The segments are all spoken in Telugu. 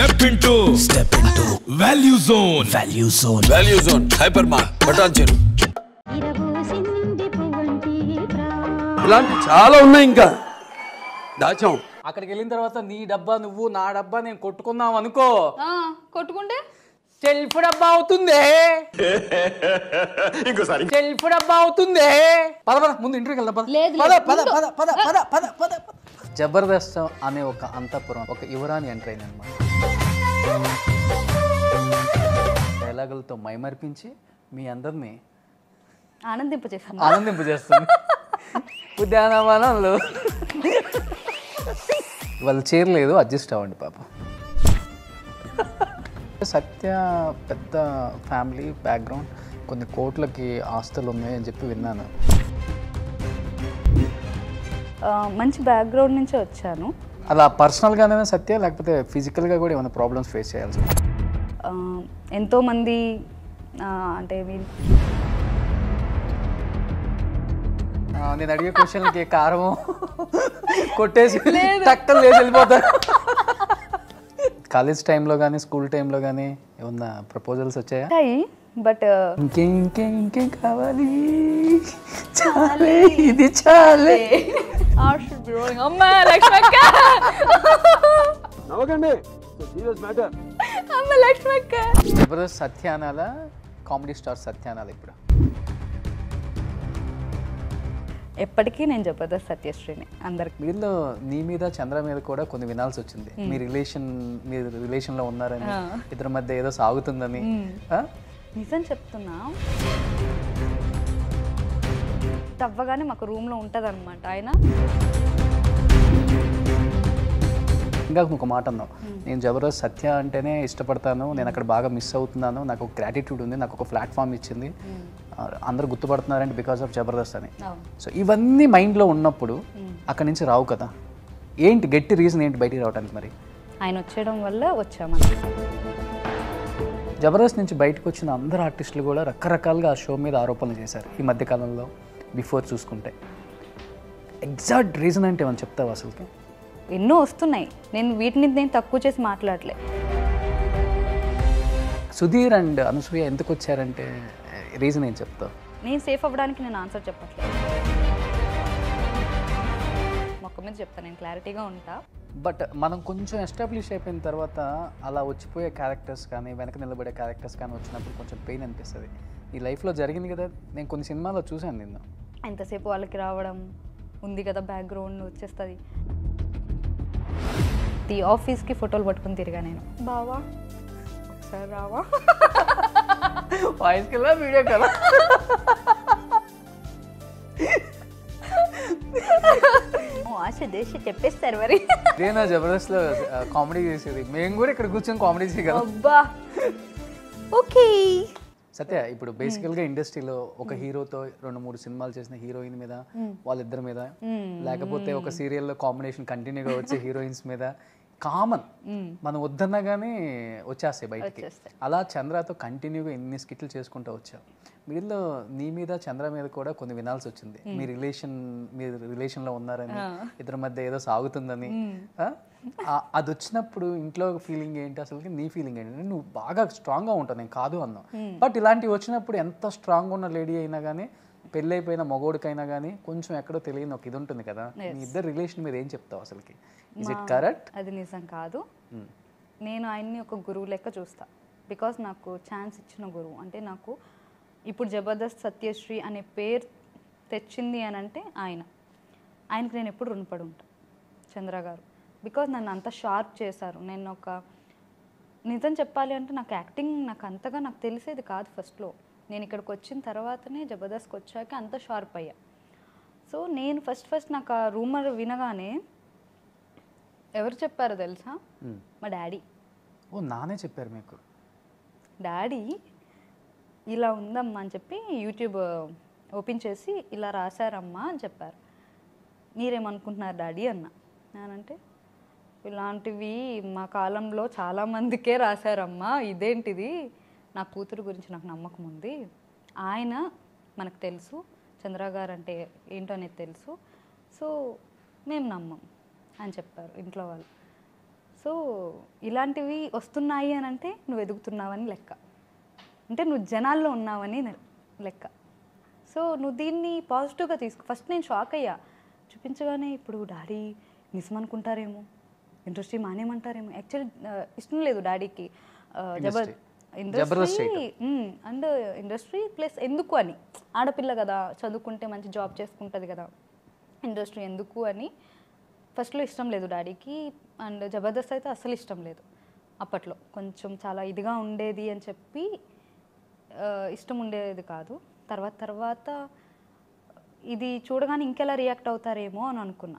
Step into step into value zone value zone value zone hypermart Patancheru ఇరబూసింది పువ్వంటి ప్రాణం ఇలాంటి చాలా ఉన్నాయి ఇంకా దాచాం అక్కడికి వెళ్ళిన తర్వాత నీ డబ్బా నువ్వు నా డబ్బా నేను కొట్టుకుందాం అనుకో ఆ, కొట్టుకుంటే సెల్ఫ్ డబ్బా అవుతుంది ఇంకోసారి సెల్ఫ్ డబ్బా అవుతుంది పద పద ముందు ఇంటర్వ్యూకి వెళ్దాం పద లేదు, పద లేదు, పద ముందు. పద పద పద పద పద పద జబర్దస్త్ అనే ఒక అంతఃపురం ఒక యువరాని ఎంటర్ అయిన అనమాట డైలాగులతో మైమర్పించి మీ అందరినీ ఆనందింపజేస్తాను ఆనందింపజేస్తుంది ఉద్యానవనంలో వాళ్ళు చేరలేదు అడ్జస్ట్ అవ్వండి పాప సత్య పెద్ద ఫ్యామిలీ బ్యాక్గ్రౌండ్ కొన్ని కోట్లకి ఆస్తులు ఉన్నాయని చెప్పి విన్నాను ఆ, మంచి బ్యాక్గ్రౌండ్ నుంచే వచ్చాను అలా పర్సనల్గానే సత్య లేకపోతే ఫిజికల్గా కూడా ఏమైనా ప్రాబ్లమ్స్ ఫేస్ చేయాల్సి ఉందా? ఆ, ఎంతోమంది ఆ, అంటే మీ- ఆ, నేను అడిగే క్వశ్చన్కి కారం కొట్టేసి టక్కలు లేచి వెళ్ళిపోతారు కాలేజ్ టైంలో కానీ స్కూల్ టైంలో కానీ ఏమన్నా ప్రపోజల్స్ వచ్చాయా ఉంటాయి బట్ ఇంకేం ఇంకేం ఇంకేం కావాలి చాలే ఇది చాలే అమ్మా లక్ష్మక్క నవ్వకండి సీరియస్ మ్యాటర్ అమ్మ లక్ష్మక్క జబర్దస్త్ సత్యానాల కామెడీ స్టార్ సత్యానాల ఇప్పుడు ఎప్పటికీ నేను జబర్దస్త్ సత్యశ్రీని అందరికి వీళ్ళు నీ మీద చంద్ర మీద కూడా కొన్ని వినాల్సి వచ్చింది మీ రిలేషన్ మీరు రిలేషన్ లో ఉన్నారని ఇద్దరి మధ్య ఏదో సాగుతుందని ఆ? నిజం చెప్తున్నా తవ్వగానే మాకు రూమ్లో ఉంటుంది అనమాట ఆయన ఇంకా ఒక మాట అన్నావు నేను జబర్దస్త్ సత్య అంటేనే ఇష్టపడతాను నేను అక్కడ బాగా మిస్ అవుతున్నాను నాకు ఒక గ్రాటిట్యూడ్ ఉంది నాకు ఒక ప్లాట్ఫామ్ ఇచ్చింది ఆ, అందరూ గుర్తుపడుతున్నారంటే బికాస్ ఆఫ్ జబర్దస్త్ అని అవును. సో ఇవన్నీ మైండ్లో ఉన్నప్పుడు అక్కడి నుంచి రావు కదా ఏంటి గట్టి రీజన్ ఏంటి బయటికి రావడానికి మరి ఆయన వచ్చేయడం వల్ల వచ్చామని జబర్దస్త్ నుంచి బయటకు వచ్చిన అందరు ఆర్టిస్టులు కూడా రకరకాలుగా ఆ షో మీద ఆరోపణలు చేశారు ఈ మధ్య కాలంలో బిఫోర్ చూసుకుంటే ఎగ్జాక్ట్ రీజన్ అంటే ఏమని చెప్తావు అసలుకి ఎన్నో వస్తున్నాయి నేను వీటిని నేను తక్కువ చేసి మాట్లాడలే సుధీర్ అండ్ అనసూయ ఎందుకు వచ్చారంటే రీజన్ ఏం చెప్తావు నేను సేఫ్ అవ్వడానికి నేను ఆన్సర్ చెప్పట్లేదు మొక్క మీద చెప్తాను నేను క్లారిటీగా ఉంటా బట్ మనం కొంచెం ఎస్టాబ్లిష్ అయిపోయిన తర్వాత అలా వచ్చిపోయే క్యారెక్టర్స్ కానీ వెనక నిలబడే క్యారెక్టర్స్ కానీ వచ్చినప్పుడు కొంచెం పెయిన్ అనిపిస్తుంది ఈ లైఫ్లో జరిగింది కదా నేను కొన్ని సినిమాలో చూశాను నిన్న ఎంతసేపు వాళ్ళకి రావడం ఉంది కదా బ్యాక్గ్రౌండ్ వచ్చేస్తుంది ది ఆఫీస్కి ఫోటోలు పట్టుకుని తిరిగా నేను బావా ఒకసారి రావా వాయిస్ కదా వీడియో కదా ఓ, ఆశ దేశ చెప్పేస్తారు మరి ఇదేనా జబర్దస్త్లో కామెడీ చేసేది మేము కూడా ఇక్కడ కూర్చొని కామెడీ చేయగలం అబ్బా ఓకే సత్య ఇప్పుడు బేసికల్గా ఇండస్ట్రీలో ఒక హీరోతో రెండు మూడు సినిమాలు చేసిన హీరోయిన్ మీద వాళ్ళిద్దరి మీద లేకపోతే ఒక సీరియల్లో కాంబినేషన్ కంటిన్యూగా వచ్చే హీరోయిన్స్ మీద కామన్ మనం వద్దన్నా కానీ వచ్చేస్తాయి బయటికి అలా చంద్రతో కంటిన్యూగా ఎన్ని స్కిట్లు చేసుకుంటూ వచ్చావు వీళ్ళు నీ మీద చంద్ర మీద కూడా కొన్ని వినాల్సి వచ్చింది మీ రిలేషన్ మీరు రిలేషన్లో ఉన్నారని ఇద్దరి మధ్య ఏదో సాగుతుందని ఆ? ఆ- అది వచ్చినప్పుడు ఇంట్లో ఫీలింగ్ ఏంటి అసలు నీ ఫీలింగ్ ఏంటి నువ్వు బాగా స్ట్రాంగ్గా ఉంటావు నేను కాదు అన్నావు బట్ ఇలాంటివి వచ్చినప్పుడు ఎంత స్ట్రాంగ్ ఉన్న లేడీ అయినా కానీ పెళ్ళైపోయిన మగోడికైనా కానీ కొంచెం ఎక్కడో తెలియని ఒక ఇది ఉంటుంది కదా నీ ఇద్దరు రిలేషన్ మీద ఏం చెప్తావు అసలుకి ఇస్ ఇట్ కరెక్ట్ అది నిజం కాదు నేను ఆయన్ని ఒక గురువు లెక్క చూస్తా బికాస్ నాకు ఛాన్స్ ఇచ్చిన గురువు అంటే నాకు ఇప్పుడు జబర్దస్త్ సత్యశ్రీ అనే పేరు తెచ్చింది అని అంటే ఆయన ఆయనకి నేను ఎప్పుడు రుణపడి ఉంటా చంద్ర గారు బికాజ్ నన్ను అంత షార్ప్ చేశారు నేను ఒక నిజం చెప్పాలి అంటే నాకు యాక్టింగ్ నాకు అంతగా నాకు తెలిసేది కాదు ఫస్ట్లో నేను ఇక్కడికి వచ్చిన తర్వాతనే జబర్దస్త్కి వచ్చాక అంత షార్ప్ అయ్యా సో నేను ఫస్ట్ ఫస్ట్ నాకు ఆ రూమర్ వినగానే ఎవరు చెప్పారో తెలుసా మా డాడీ ఓ నానే చెప్పారు మీకు డాడీ ఇలా ఉందమ్మా అని చెప్పి యూట్యూబ్ ఓపెన్ చేసి ఇలా రాశారమ్మా అని చెప్పారు మీరేమనుకుంటున్నారు డాడీ అన్న నేనంటే ఇలాంటివి మా కాలంలో చాలామందికే రాశారమ్మా ఇదేంటిది నా కూతురు గురించి నాకు నమ్మకం ఉంది ఆయన మనకు తెలుసు చంద్ర గారు అంటే ఏంటో అనేది తెలుసు సో మేము నమ్మం అని చెప్పారు ఇంట్లో వాళ్ళు సో ఇలాంటివి వస్తున్నాయి అని అంటే నువ్వు ఎదుగుతున్నావని లెక్క అంటే నువ్వు జనాల్లో ఉన్నావని నె- లెక్క సో నువ్వు దీన్ని పాజిటివ్గా తీసుకో ఫస్ట్ నేను షాక్ అయ్యా చూపించగానే ఇప్పుడు డాడీ నిజం అనుకుంటారేమో ఇండస్ట్రీ మానేమంటారేమో యాక్చువల్లీ ఇష్టం లేదు డాడీకి జబర్ Jabardasth industry and industry plus ఎందుకు అని ఆడపిల్ల కదా చదువుకుంటే మంచి జాబ్ చేసుకుంటుంది కదా ఇండస్ట్రీ ఎందుకు అని ఫస్ట్లో ఇష్టం లేదు డాడీకి అండ్ జబర్దస్త్ అయితే అస్సలు ఇష్టం లేదు అప్పట్లో కొంచెం చాలా ఇదిగా ఉండేది అని చెప్పి ఆ, ఇష్టం ఉండేది కాదు తర్వాత తర్వాత ఇది చూడగానే ఇంకెలా రియాక్ట్ అవుతారేమో అని అనుకున్నా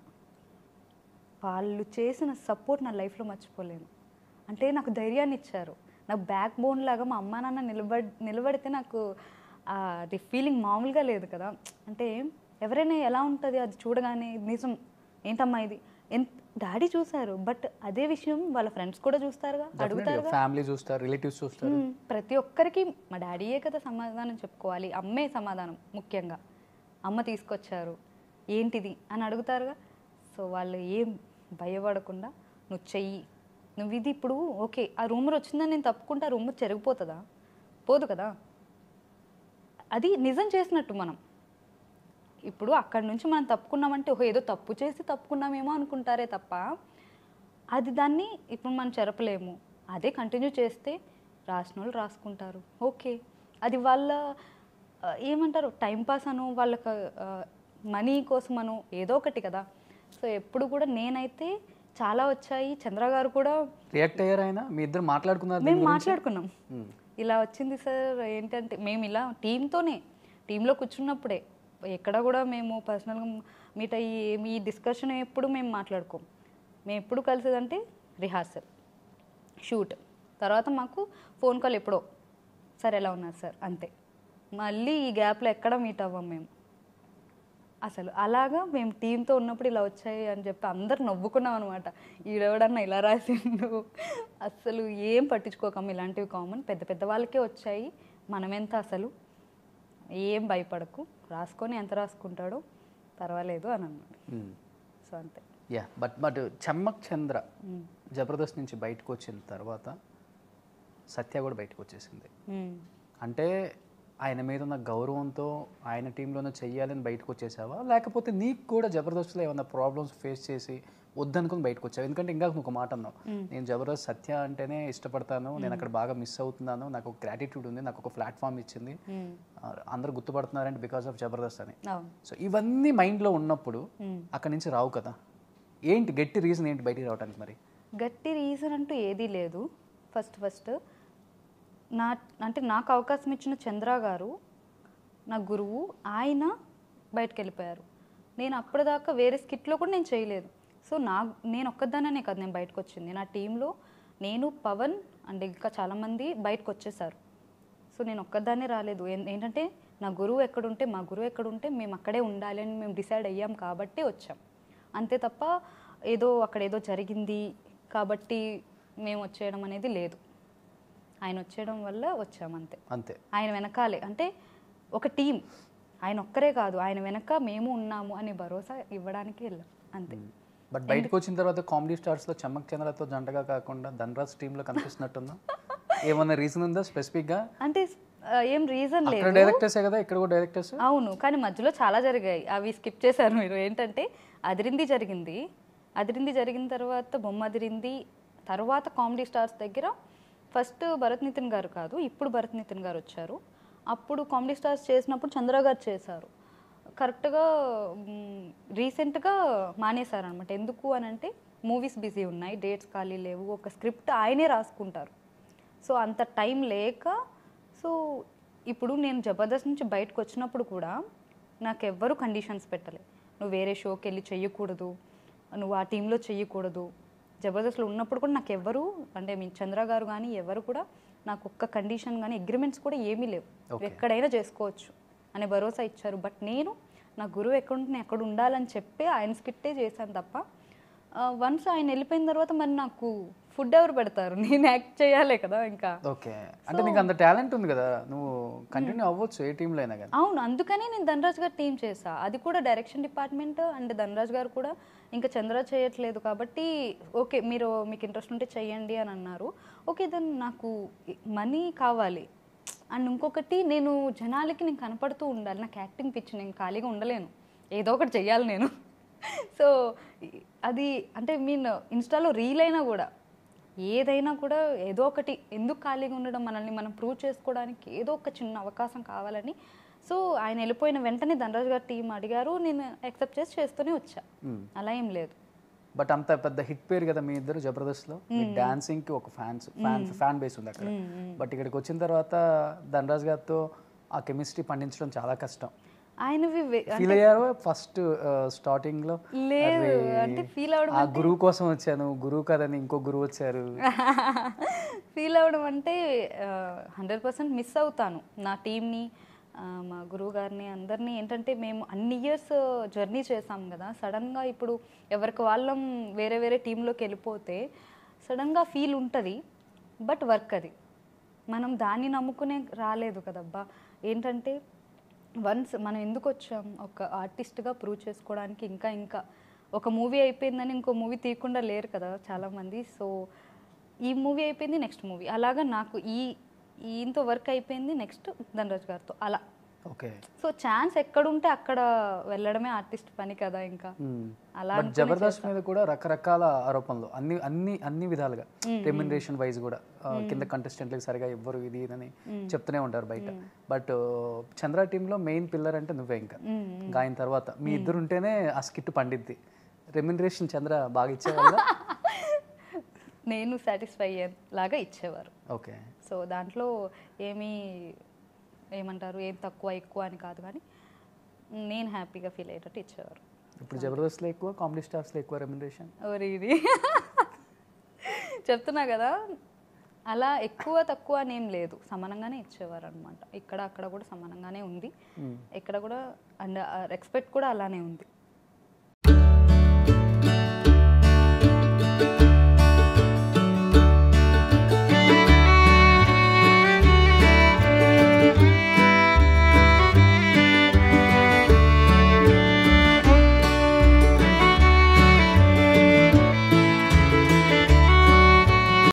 వాళ్ళు చేసిన సపోర్ట్ నా లైఫ్లో మర్చిపోలేను అంటే నాకు ధైర్యాన్ని ఇచ్చారు నాకు బ్యాక్ బోన్ లాగా మా అమ్మా నాన్న నిలబడి నిలబడితే నాకు ఆ, అది ఫీలింగ్ మామూలుగా లేదు కదా అంటే ఎవరైనా ఎలా ఉంటుంది అది చూడగానే ఇది నిజం ఏంటమ్మా ఇది ఎంత డాడీ చూశారు బట్ అదే విషయం వాళ్ళ ఫ్రెండ్స్ కూడా చూస్తారుగా అడుగుతారుగా ఫ్యామిలీ చూస్తారు రిలేటివ్స్ చూస్తారు మ్మ్. ప్రతి ఒక్కరికి మా డాడీయే కదా సమాధానం చెప్పుకోవాలి అమ్మే సమాధానం ముఖ్యంగా అమ్మ తీసుకొచ్చారు ఏంటిది అని అడుగుతారుగా సో వాళ్ళు ఏం భయపడకుండా నువ్వు చెయ్యి నువ్వు ఇది ఇప్పుడు ఓకే ఆ రూమర్ వచ్చిందని నేను తప్పుకుంటే ఆ రూమర్ చెరిగిపోతుందా పోదు కదా అది నిజం చేసినట్టు మనం ఇప్పుడు అక్కడి నుంచి మనం తప్పుకున్నామంటే ఓహో ఏదో తప్పు చేసి తప్పుకున్నామేమో అనుకుంటారే తప్ప అది దాన్ని ఇప్పుడు మనం చెరపలేము అదే కంటిన్యూ చేస్తే రాసిన వాళ్ళు రాసుకుంటారు ఓకే అది వాళ్ళ ఆ, ఏమంటారు టైంపాస్ అను వాళ్ళకి మనీ కోసం అను ఏదో ఒకటి కదా సో ఎప్పుడు కూడా నేనైతే చాలా వచ్చాయి చంద్ర గారు కూడా రియాక్ట్ అయ్యారు ఆయన మీ ఇద్దరు మాట్లాడుకున్నారు దీని మేము గురించి? మాట్లాడుకున్నాం ఇలా వచ్చింది సార్ ఏంటంటే మేము ఇలా టీంతోనే టీంలో కూర్చున్నప్పుడే ఎక్కడ కూడా మేము పర్సనల్గా మీట్ అయ్యి మీ డిస్కషన్ ఎప్పుడు మేము మాట్లాడుకోం మేము ఎప్పుడు కలిసేదంటే రిహార్సల్ షూట్ తర్వాత మాకు ఫోన్ కాల్ ఎప్పుడో సార్ ఎలా ఉన్నారు సార్ అంతే మళ్ళీ ఈ గ్యాప్లో ఎక్కడ మీట్ అవ్వం మేము అసలు అలాగా మేము టీంతో ఉన్నప్పుడు ఇలా వచ్చాయి అని చెప్పి అందరు నవ్వుకున్నాం అనమాట ఈడెవడన్నా ఇలా రాసిండు అసలు ఏం పట్టించుకోకమ్మ ఇలాంటివి కామన్ పెద్ద పెద్ద వాళ్ళకే వచ్చాయి మనమెంత అసలు ఏం భయపడకు రాసుకొని ఎంత రాసుకుంటాడో పర్వాలేదు అని అన్నాడు మ్మ్. సో అంతే yeah but but Chammak Chandra Jabardasth నుంచి బయటకు వచ్చిన తర్వాత సత్య కూడా బయటకు వచ్చేసింది మ్మ్. అంటే ఆయన మీద ఉన్న గౌరవంతో ఆయన టీంలోనే చెయ్యాలని బయటకు వచ్చేసావా లేకపోతే నీకు కూడా జబర్దస్త్లో ఏమైనా ప్రాబ్లమ్స్ ఫేస్ చేసి వద్దనుకుని బయటకు వచ్చావు ఎందుకంటే ఇంకా నువ్వు ఒక మాట అన్నావు నేను జబర్దస్త్ సత్య అంటేనే ఇష్టపడతాను నేను అక్కడ బాగా మిస్ అవుతున్నాను నాకు ఒక గ్రాటిట్యూడ్ ఉంది నాకు ఒక ప్లాట్ఫామ్ ఇచ్చింది మ్మ్. ఆ, అందరూ గుర్తుపడుతున్నారంటే బికాస్ ఆఫ్ జబర్దస్త్ అని అవును సో ఇవన్నీ మైండ్లో ఉన్నప్పుడు మ్మ్. అక్కడి నుంచి రావు కదా ఏంటి గట్టి రీజన్ ఏంటి బయటికి రావడానికి మరి గట్టి రీజన్ అంటూ ఏదీ లేదు ఫస్ట్ ఫస్ట్ నా అంటే నాకు అవకాశం ఇచ్చిన చంద్ర గారు నా గురువు ఆయన బయటకు వెళ్ళిపోయారు నేను అప్పటిదాకా వేరే స్కిట్లో కూడా నేను చేయలేదు సో నా నేను ఒక్కదాననే కాదు నేను బయటకు వచ్చింది నా టీంలో నేను పవన్ అండ్ ఇంకా చాలామంది బయటకు వచ్చేసారు సో నేను ఒక్కదాన్నే రాలేదు ఏం- ఏంటంటే నా గురువు ఎక్కడుంటే మా గురువు ఎక్కడుంటే మేము అక్కడే ఉండాలి అని మేము డిసైడ్ అయ్యాం కాబట్టి వచ్చాం అంతే తప్ప ఏదో అక్కడ ఏదో జరిగింది కాబట్టి మేము వచ్చేయడం అనేది లేదు ఆయన వచ్చేయడం వల్ల వచ్చాం అంతే అంతే ఆయన వెనకాలే అంటే ఒక టీం ఆయన ఒక్కరే కాదు ఆయన వెనక మేము ఉన్నాము అనే భరోసా ఇవ్వడానికి వెళ్ళాం అంతే బట్ బయటకు వచ్చిన తర్వాత కామెడీ స్టార్స్లో చమ్మక్ చంద్రతో జంటగా కాకుండా ధనరాజ్ టీంలో కనిపిస్తున్నట్టుందా ఏమన్నా రీజన్ ఉందా స్పెసిఫిక్గా అంటే ఆ, ఏం రీజన్ అక్కడ లేదు డైరెక్టర్సే కదా ఇక్కడ కూడా డైరెక్టర్స్ అవును కానీ మధ్యలో చాలా జరిగాయి అవి స్కిప్ చేశారు మీరు ఏంటంటే అదిరింది జరిగింది అదిరింది జరిగిన తర్వాత బొమ్మ అదిరింది తర్వాత కామెడీ స్టార్స్ దగ్గర ఫస్ట్ భరత్ నితిన్ గారు కాదు ఇప్పుడు భరత్ నితిన్ గారు వచ్చారు అప్పుడు కామెడీ స్టార్స్ చేసినప్పుడు చంద్ర గారు చేశారు కరెక్ట్గా రీసెంట్గా మానేశారు అనమాట ఎందుకు అని అంటే మూవీస్ బిజీ ఉన్నాయి డేట్స్ ఖాళీ లేవు ఒక స్క్రిప్ట్ ఆయనే రాసుకుంటారు సో అంత టైం లేక సో ఇప్పుడు నేను జబర్దస్త్ నుంచి బయటకు వచ్చినప్పుడు కూడా నాకు ఎవ్వరు కండిషన్స్ పెట్టలే నువ్వు వేరే షోకి వెళ్ళి చెయ్యకూడదు నువ్వు ఆ టీంలో చెయ్యకూడదు జబర్దస్త్లో ఉన్నప్పుడు కూడా నాకు ఎవ్వరు అంటే మీ చంద్ర గారు కానీ ఎవరు కూడా నాకు ఒక్క కండిషన్ కానీ అగ్రిమెంట్స్ కూడా ఏమీ లేవు నువ్వు ఎక్కడైనా చేసుకోవచ్చు అనే భరోసా ఇచ్చారు బట్ నేను నా గురువు ఎక్కడ ఉంటే నేను ఎక్కడ ఉండాలని చెప్పి ఆయన స్కిట్టే చేశాను తప్ప వన్స్ ఆయన వెళ్ళిపోయిన తర్వాత మరి నాకు ఫుడ్ ఎవరు పెడతారు నేను యాక్ట్ చేయాలి కదా ఇంకా ఓకే అంటే నీకు అంత టాలెంట్ ఉంది కదా నువ్వు కంటిన్యూ అవ్వచ్చు ఏ టీంలో అయినా కానీ అవును అందుకనే నేను ధనరాజ్ గారు టీం చేసా అది కూడా డైరెక్షన్ డిపార్ట్మెంట్ అండ్ ధనరాజ్ గారు కూడా ఇంకా చంద్ర చేయట్లేదు కాబట్టి ఓకే మీరు మీకు ఇంట్రెస్ట్ ఉంటే చెయ్యండి అని అన్నారు ఓకే దెన్ నాకు మనీ కావాలి అండ్ ఇంకొకటి నేను జనాలకి నేను కనపడుతూ ఉండాలి నాకు యాక్టింగ్ పిచ్చి నేను ఖాళీగా ఉండలేను ఏదో ఒకటి చెయ్యాలి నేను సో అది అంటే మీన్ ఇన్స్టాలో రీల్ అయినా కూడా ఏదైనా కూడా ఏదో ఒకటి ఎందుకు ఖాళీగా ఉండడం మనల్ని మనం ప్రూవ్ చేసుకోవడానికి ఏదో ఒక చిన్న అవకాశం కావాలని సో ఆయన వెళ్ళిపోయిన వెంటనే ధనరాజ్ గారు టీం అడిగారు నేను యాక్సెప్ట్ చేసి చేస్తూనే వచ్చా అలా ఏం లేదు బట్ అంత పెద్ద హిట్ పేరు కదా మీ ఇద్దరు జబర్దస్త్లో మీ డాన్సింగ్ కి ఒక ఫ్యాన్స్ ఫ్యాన్ ఫ్యాన్ బేస్ ఉంది అక్కడ బట్ ఇక్కడికి వచ్చిన తర్వాత ధనరాజ్ గారితో ఆ కెమిస్ట్రీ పండించడం చాలా కష్టం ఆయనవి వే- ఫీల్ అయ్యారు ఫస్ట్ స్టార్టింగ్ లో లేదు అరే, అంటే ఫీల్ అవడం ఆ గురువు కోసం వచ్చాను గురువు కదని ఇంకో గురువు వచ్చారు ఫీల్ అవ్వడం అంటే హండ్రెడ్ పర్సెంట్ మిస్ అవుతాను నా టీంని మా గురువు గారిని అందరినీ ఏంటంటే మేము అన్ని ఇయర్స్ జర్నీ చేసాం కదా సడన్గా ఇప్పుడు ఎవరికి వాళ్ళం వేరే వేరే టీంలోకి వెళ్ళిపోతే సడన్గా ఫీల్ ఉంటుంది బట్ వర్క్ అది మనం దాన్ని నమ్ముకునే రాలేదు కదబ్బా ఏంటంటే వన్స్ మనం ఎందుకు వచ్చాం ఒక ఆర్టిస్ట్గా ప్రూవ్ చేసుకోవడానికి ఇంకా ఇంకా ఒక మూవీ అయిపోయిందని ఇంకో మూవీ తీయకుండా లేరు కదా చాలామంది సో ఈ మూవీ అయిపోయింది నెక్స్ట్ మూవీ అలాగా నాకు ఈ ఈయనతో వర్క్ అయిపోయింది నెక్స్ట్ ధనరాజ్ గారితో అలా ఓకే సో ఛాన్స్ ఎక్కడుంటే అక్కడ వెళ్ళడమే ఆర్టిస్ట్ పని కదా ఇంకా అలా బట్ జబర్దస్త్ మీద కూడా రకరకాల ఆరోపణలు అన్ని అన్ని అన్ని విధాలుగా రెమ్యునరేషన్ వైజ్ కూడా ఆ, కింద కంటెస్టెంట్లకు సరిగా ఎవ్వరు ఇది అని చెప్తూనే ఉంటారు బయట బట్ చంద్ర టీంలో మెయిన్ పిల్లర్ అంటే నువ్వే ఇంకా ఇంకా ఆయన తర్వాత మీ ఇద్దరు ఉంటేనే ఆ స్కిట్ పండిద్ది రెమ్యునరేషన్ చంద్ర బాగా ఇచ్చేవాళ్ళ నేను సాటిస్ఫై లాగా ఇచ్చేవారు ఓకే సో దాంట్లో ఏమీ ఏమంటారు ఏం తక్కువ ఎక్కువ అని కాదు కానీ నేను హ్యాపీగా ఫీల్ అయ్యేటట్టు ఇచ్చేవారు ఇప్పుడు జబర్దస్త్లో ఎక్కువ కామెడీ స్టార్స్లో ఎక్కువ రెమ్యునరేషన్ ఓరి ఇది చెప్తున్నా కదా అలా ఎక్కువ తక్కువ అనేం లేదు సమానంగానే ఇచ్చేవారు అనమాట ఇక్కడ అక్కడ కూడా సమానంగానే ఉంది ఇక్కడ కూడా అండ్ రెస్పెక్ట్ కూడా అలానే ఉంది